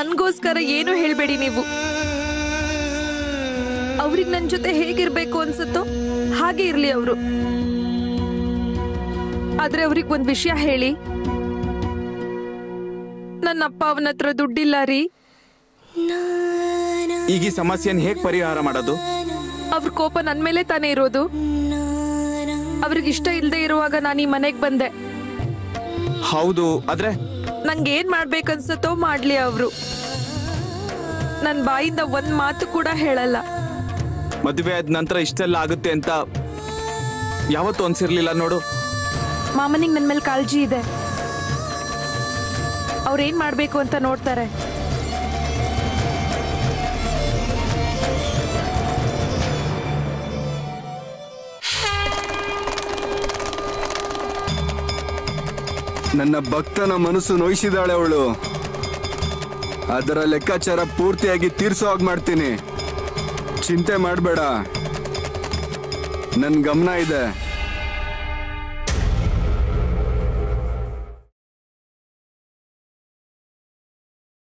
ನನ್ಗೋಸ್ಕರ ಏನು ಹೇಳ್ಬೇಡಿ ನೀವು ಅವ್ರಿಗೆ ನನ್ ಜೊತೆ ಹೇಗಿರ್ಬೇಕು ಅನ್ಸುತ್ತೋ ಹಾಗೆ ಇರ್ಲಿ ಅವರು ಆದ್ರೆ ಅವ್ರಿಗೆ ಒಂದ್ ವಿಷಯ ಹೇಳಿ ನನ್ನ ಅಪ್ಪ ಅವನ ಹತ್ರ ದುಡ್ಡಿಲ್ಲ ರೀ ಈಗ ಈ ಸಮಸ್ಯೆನ ಹೇಗ್ ಪರಿಹಾರ ಮಾಡೋದು ಅವ್ರ ಕೋಪ ನನ್ ಮೇಲೆ ತಾನೇ ಇರೋದು ಅವ್ರಿಗೆ ಇಷ್ಟ ಇಲ್ಲದೆ ಇರುವಾಗ ನಾನು ಈ ಮನೆಗ್ ಬಂದೆ ಹೌದು ಆದ್ರೆ ನಂಗೆ ಏನ್ ಮಾಡ್ಬೇಕನ್ಸತ್ತೋ ಮಾಡ್ಲಿ ಅವರು ನನ್ ಬಾಯಿಂದ ಒಂದ್ ಮಾತು ಕೂಡ ಹೇಳಲ್ಲ ಮದುವೆ ಆದ ನಂತರ ಇಷ್ಟೆಲ್ಲ ಆಗುತ್ತೆ ಅಂತ ಯಾವತ್ತೂ ಅನ್ಸಿರ್ಲಿಲ್ಲ ನೋಡು ಮಾಮನಿಗೆ ನನ್ ಮೇಲೆ ಕಾಳಜಿ ಇದೆ ಅವ್ರೇನ್ ಮಾಡ್ಬೇಕು ಅಂತ ನೋಡ್ತಾರೆ ನನ್ನ ಭಕ್ತನ ಮನಸ್ಸು ನೋಯಿಸಿದಾಳೆ ಅವಳು ಅದರ ಲೆಕ್ಕಾಚಾರ ಪೂರ್ತಿಯಾಗಿ ತೀರ್ಸೋ ಹಾಗೆ ಮಾಡ್ತೀನಿ ಚಿಂತೆ ಮಾಡಬೇಡ ನನ್ನ ಗಮನ ಇದೆ